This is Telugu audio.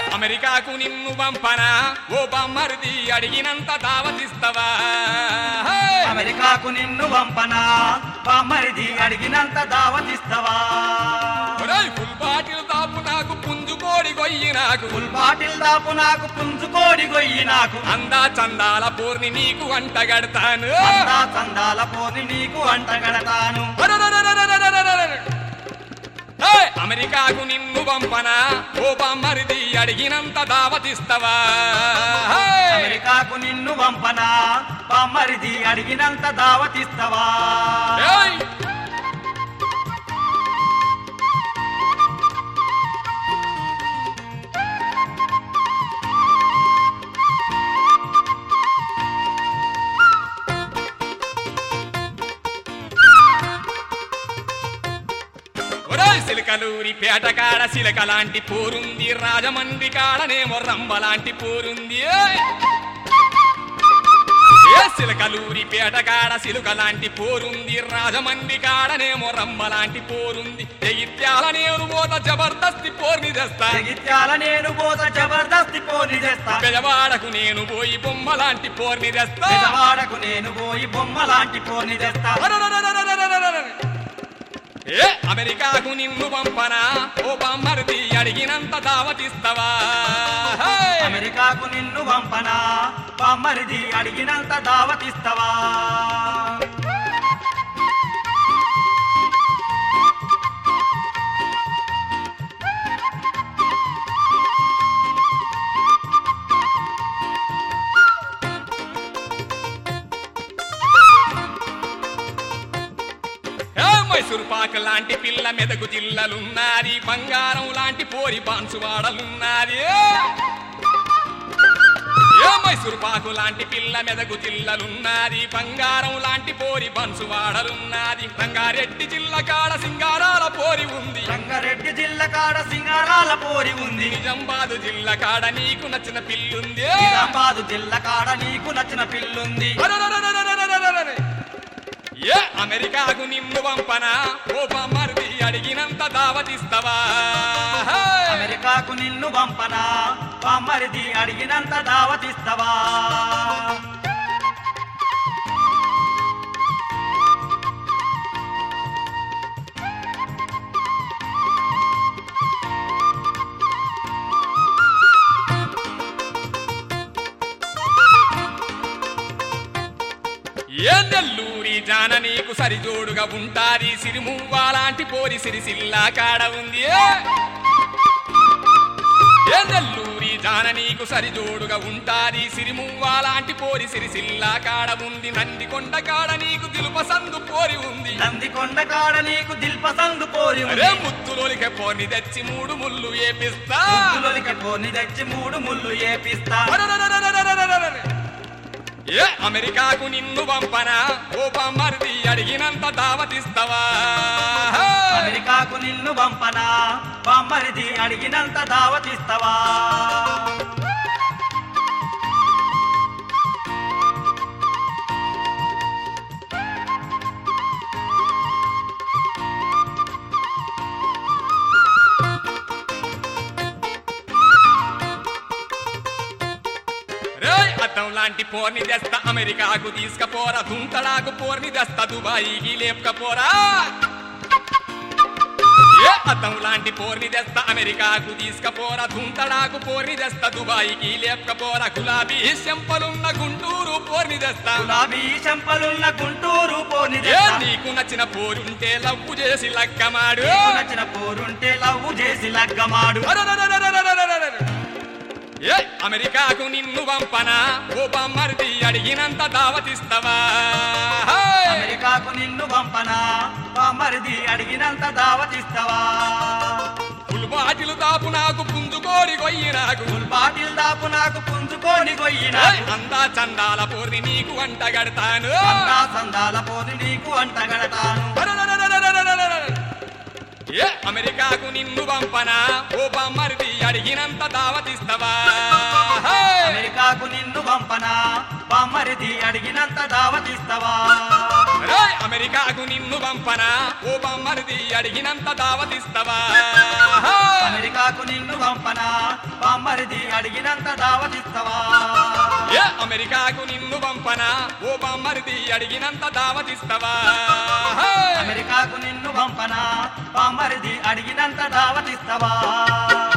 అమెరికాకు నిన్ను పంపనా ఓ బామ్మరిది అడిగినంత దావతిస్తావా హే! అమెరికాకు నిన్ను పంపనా బామ్మరిది అడిగినంత దావతిస్తావా ఒరేయ్, ఫుల్ బాటిల్ దాపు నాకు పుంజుకోడి గొయ్యి నాకు ఫుల్ బాటిల్ దాపు నాకు పుంజుకోడి గొయ్యి నాకు అందా చందాల పోర్ని నీకు అంటగడతాను అందా చందాల పోని నీకు అంటగడతాను హే! అమెరికాకు నిన్ను పంపనా ఓ బామ్మరిది అడిగినంత దావతిస్తావా హే! అమెరికాకు నిన్ను పంపనా బామ్మరిది అడిగినంత దావతిస్తావా ఏయ్! ఒరేయ్ సిలకలూరి పేట కాడ సిలక లాంటి పోరుంది రాజమండ్రి కాడనేమో రంబ లాంటి పోరుంది ఏయ్! ఏ సిలకలూరి పేట కాడ సిలుక లాంటి పోరుంది రాజమండ్రి కాడనేమో రంబ లాంటి పోరుంది ఎగిత్యాల నేను పోత జబర్దస్తి పోర్ని తెస్తా జగిత్యాల నేను పోత జబర్దస్తి పోని చేస్తా పెదవాడకు నేను పోయి బొమ్మ లాంటి పోర్ని తెస్తా పెదవాడకు నేను పోయి బొమ్మ లాంటి పోని తెస్తా ఏ అమెరికాకు నిన్ను పంపనా ఓ బామ్మరిది అడిగినంత దావతిస్తావా హే! అమెరికాకు నిన్ను పంపనా బామ్మరిది అడిగినంత దావతిస్తావా ఏ మైసూరు పాక లాంటి పిల్ల మెదకు జిల్లలున్నది బంగారం లాంటి పోరి బాన్సువాడలున్నది ఏ మైసూరు పాకు లాంటి పిల్ల మెదకు జిల్లలున్నది బంగారం లాంటి పోరి బన్సువాడలున్నది రంగారెడ్డి జిల్ల కాడ సింగారాల పోరి ఉంది రంగారెడ్డి జిల్లా కాడ సింగారాల పోరి ఉంది నిజామాబాదు జిల్ల కాడ నీకు నచ్చిన పిల్లుంది నిజామాబాదు జిల్లా కాడ నీకు నచ్చిన పిల్లుంది అరెరెరెరెరెరెరెరెరెరె. ఏ అమెరికాకు నిన్ను పంపనా ఓ బామ్మరిది అడిగినంత దావతిస్తావా హే! అమెరికాకు నిన్ను పంపనా బామ్మరిది అడిగినంత దావతిస్తావా ఏ నెల్లూరి జాన నీకు సరిజోడుగా ఉంటాది సిరిమువ్వ లాంటి పోరి సిరిసిల్లా కాడ ఉంది ఏ! ఏ నెల్లూరి జాన నీకు సరిజోడుగా ఉంటాది సిరిమువ్వ లాంటి పోరి సిరిసిల్లా కాడ ఉంది నందికొండ కాడ నీకు దిలుప సందు పోరి ఉంది నందికొండ కాడ నీకు దిల్పసందు పోరి అరే ఉంది ముత్తులోలిక పోని తెచ్చి మూడు ముళ్ళు ఏపిస్తా ముద్దులొలికి పోని తెచ్చి మూడు ముళ్ళు ఏపిస్తా అరెరెరెరెరెరెరెరెరె. ఏ అమెరికాకు నిన్ను పంపనా ఓ బామ్మరిది అడిగినంత దావతిస్తావా హే! అమెరికాకు నిన్ను పంపనా బామ్మరిది అడిగినంత దావతిస్తావా రేయ్ అద్దం లాంటి పోర్ని తెస్తా అమెరికాకు తీసుకపోరా దుంతడాకు పోర్ని తెస్తా దుబాయికి లేపుకపోరా ఏ అద్దం లాంటి పోర్ని తెస్తా అమెరికాకు తీసుకపోరా దుంతడాకు పోర్ని తెస్తా దుబాయికి లేపుకపోరా గులాబీ చెంపలున్న గుంటూరు పోర్ని తెస్తా గులాబీ చెంపలున్న గుంటూరు పోని ఏ తెస్తా. నీకు నచ్చిన పోరుంటే లవ్వు చేసి లక్కమాడు నీకు నచ్చిన పోరుంటే లవ్వు చేసి లగ్గమాడు అరెరెరెరెరెరెరెరెరెరె. ఏ అమెరికాకు నిన్ను పంపనా ఓ బామ్మరిది అడిగినంత దావతిస్తావా హే! అమెరికాకు నిన్ను పంపనా బామ్మరిది అడిగినంత దావతిస్తావా ఫుల్ బాటిల్ దాపు నాకు పుంజుకోడి కొయ్యి నాకు ఫుల్ బాటిల్ దాపు నాకు పుంజుకొని గొయ్యిన ఏయ్, అందా చందాల పోర్ని నీకు అంటగడతాను అంతా సందాల పోని నీకు అంటగడతాను అరెరెరెరెరెరెరెరెరె. ఏ అమెరికాకు నిన్ను పంపనా ఓ బామ్మరిది అడిగినంత దావతిస్తావా హే! అమెరికా అమెరికాకు నిన్ను పంపనా బామ్మరిది అడిగినంత దావతిస్తావా రేయ్ అమెరికాకు నిన్ను పంపనా ఓ బామ్మరిది అడిగినంత దావతిస్తవా అమెరికాకు నిన్ను పంపనా బామ్మరిది అడిగినంత దావతిస్తావా ఏ అమెరికాకు నిన్ను పంపనా ఓ బామ్మరిది అడిగినంత దావతిస్తవా అమెరికాకు నిన్ను పంపనా బామ్మరిది అడిగినంత దావతిస్తావా